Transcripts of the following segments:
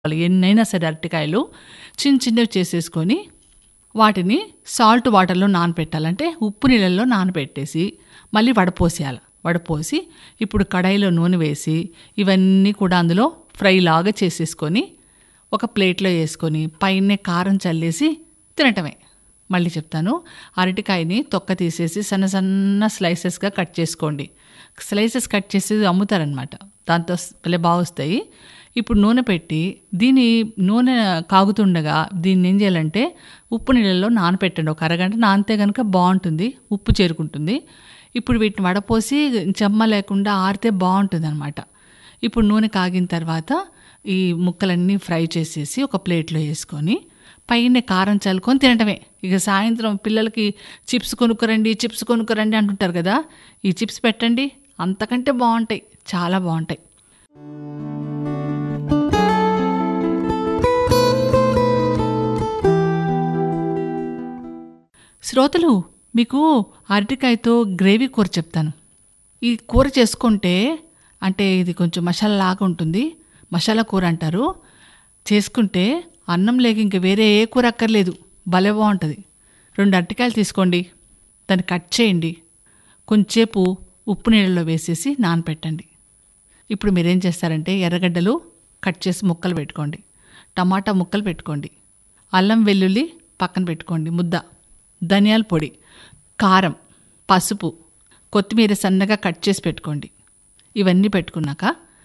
ఎన్నైనా సరే అరటికాయలు చిన్న చిన్నవి చేసేసుకొని వాటిని సాల్ట్ వాటర్లో నానపెట్టాలంటే ఉప్పు నీళ్ళల్లో నానబెట్టేసి మళ్ళీ వడపోసేయాలి వడపోసి ఇప్పుడు కడాయిలో నూనె వేసి ఇవన్నీ కూడా అందులో ఫ్రై లాగా చేసేసుకొని ఒక ప్లేట్లో వేసుకొని పైనే కారం చల్లేసి తినటమే మళ్ళీ చెప్తాను అరటికాయని తొక్క తీసేసి సన్న సన్న స్లైసెస్గా కట్ చేసుకోండి స్లైసెస్ కట్ చేసి అమ్ముతారనమాట దాంతో భలే బాగా వస్తాయి ఇప్పుడు నూనె పెట్టి దీని నూనె కాగుతుండగా దీన్ని ఏం చేయాలంటే ఉప్పు నీళ్ళల్లో నానపెట్టండి ఒక అరగంట నానితే కనుక బాగుంటుంది ఉప్పు చేరుకుంటుంది ఇప్పుడు వీటిని వడపోసి చెమ్మ లేకుండా ఆరితే బాగుంటుంది అనమాట ఇప్పుడు నూనె కాగిన తర్వాత ఈ ముక్కలన్నీ ఫ్రై చేసేసి ఒక ప్లేట్లో వేసుకొని పైన కారం చల్లుకొని తినటమే ఇక సాయంత్రం పిల్లలకి చిప్స్ కొనుక్కరండి చిప్స్ కొనుక్కరండి అంటుంటారు కదా ఈ చిప్స్ పెట్టండి అంతకంటే బాగుంటాయి చాలా బాగుంటాయి శ్రోతలు మీకు అరటికాయతో గ్రేవీ కూర చెప్తాను ఈ కూర చేసుకుంటే అంటే ఇది కొంచెం మసాలా లాగా ఉంటుంది మసాలా కూర అంటారు చేసుకుంటే అన్నం లేక ఇంక వేరే ఏ కూర అక్కర్లేదు భలే బాగుంటుంది రెండు అరటికాయలు తీసుకోండి దాన్ని కట్ చేయండి కొంచెంసేపు ఉప్పు నీళ్ళలో వేసేసి నానపెట్టండి ఇప్పుడు మీరేం చేస్తారంటే ఎర్రగడ్డలు కట్ చేసి ముక్కలు పెట్టుకోండి టమాటా ముక్కలు పెట్టుకోండి అల్లం వెల్లుల్లి పక్కన పెట్టుకోండి ముద్ద ధనియాల పొడి కారం పసుపు కొత్తిమీర సన్నగా కట్ చేసి పెట్టుకోండి ఇవన్నీ పెట్టుకున్నాక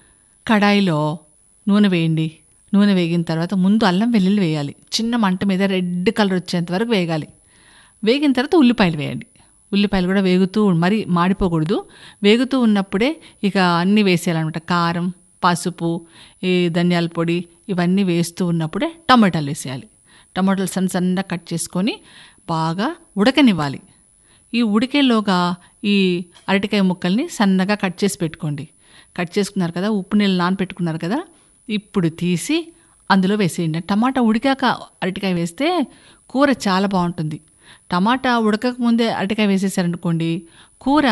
కడాయిలో నూనె వేయండి నూనె వేగిన తర్వాత ముందు అల్లం వెల్లుల్లి వేయాలి చిన్న మంట మీద రెడ్ కలర్ వచ్చేంత వరకు వేగాలి వేగిన తర్వాత ఉల్లిపాయలు వేయండి ఉల్లిపాయలు కూడా వేగుతూ మరి మాడిపోకూడదు వేగుతూ ఉన్నప్పుడే ఇక అన్నీ వేసేయాలన్నమాట కారం పసుపు ఈ ధనియాల పొడి ఇవన్నీ వేస్తూ ఉన్నప్పుడే టమాటాలు వేసేయాలి టమాటాలు సన్న సన్నగా కట్ చేసుకొని బాగా ఉడకనివ్వాలి ఈ ఉడికేలోగా ఈ అరటికాయ ముక్కల్ని సన్నగా కట్ చేసి పెట్టుకోండి కట్ చేసుకున్నారు కదా ఉప్పు నీళ్ళు నానపెట్టుకున్నారు కదా ఇప్పుడు తీసి అందులో వేసేయండి టమాటా ఉడికాక అరటికాయ వేస్తే కూర చాలా బాగుంటుంది టమాటా ఉడకక ముందే అరటికాయ వేసేసారనుకోండి కూర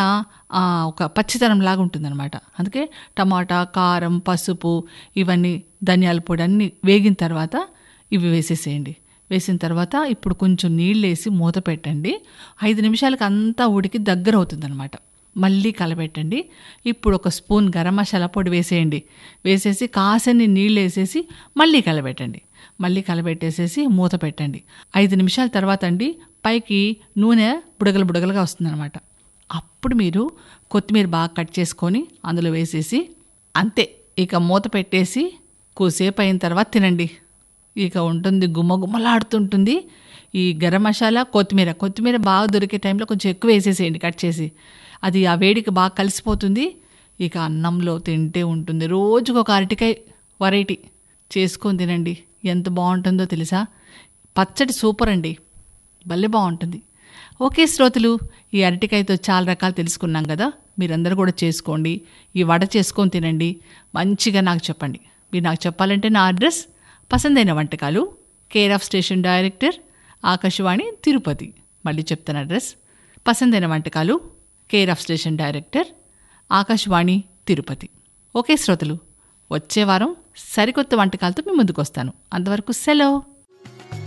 ఒక పచ్చితనం లాగా ఉంటుందన్నమాట అందుకే టమాటా కారం పసుపు ఇవన్నీ ధనియాల పొడి అన్నీ వేగిన తర్వాత ఇవి వేసేసేయండి వేసిన తర్వాత ఇప్పుడు కొంచెం నీళ్ళు వేసి మూత పెట్టండి ఐదు నిమిషాలకు అంతా ఉడికి దగ్గర అవుతుందన్నమాట మళ్ళీ కలబెట్టండి ఇప్పుడు ఒక స్పూన్ గరం మసాలా పొడి వేసేయండి వేసేసి కాసన్ని నీళ్ళు వేసేసి మళ్ళీ కలబెట్టండి మళ్ళీ కలబెట్టేసేసి మూత పెట్టండి ఐదు నిమిషాల తర్వాత అండి పైకి నూనె బుడగలు బుడగలుగా వస్తుందన్నమాట అప్పుడు మీరు కొత్తిమీర బాగా కట్ చేసుకొని అందులో వేసేసి అంతే ఇక మూత పెట్టేసి కూసేపు అయిన తర్వాత తినండి ఇక ఉంటుంది గుమ్మ గుమ్మలాడుతుంటుంది ఈ గరం మసాలా కొత్తిమీర కొత్తిమీర బాగా దొరికే టైంలో కొంచెం ఎక్కువ వేసేసేయండి కట్ చేసి అది ఆ వేడికి బాగా కలిసిపోతుంది ఇక అన్నంలో తింటే ఉంటుంది రోజుకు ఒక అరటికాయ వెరైటీ చేసుకొని తినండి ఎంత బాగుంటుందో తెలుసా పచ్చడి సూపర్ అండి భలే బాగుంటుంది ఓకే శ్రోతలు ఈ అరటికాయతో చాలా రకాలు తెలుసుకున్నాం కదా మీరందరూ కూడా చేసుకోండి ఈ వడ చేసుకొని తినండి మంచిగా నాకు చెప్పండి మీరు నాకు చెప్పాలంటే నా అడ్రస్ పసందైన వంటకాలు care of station director Akashvani Tirupati మళ్ళీ చెప్తాను అడ్రస్ పసందైన వంటకాలు care of station director Akashvani Tirupati okay శ్రోతలు వచ్చే వారం సరికొత్త వంటకాలతో మీ ముందుకు వస్తాను అంతవరకు సెలవు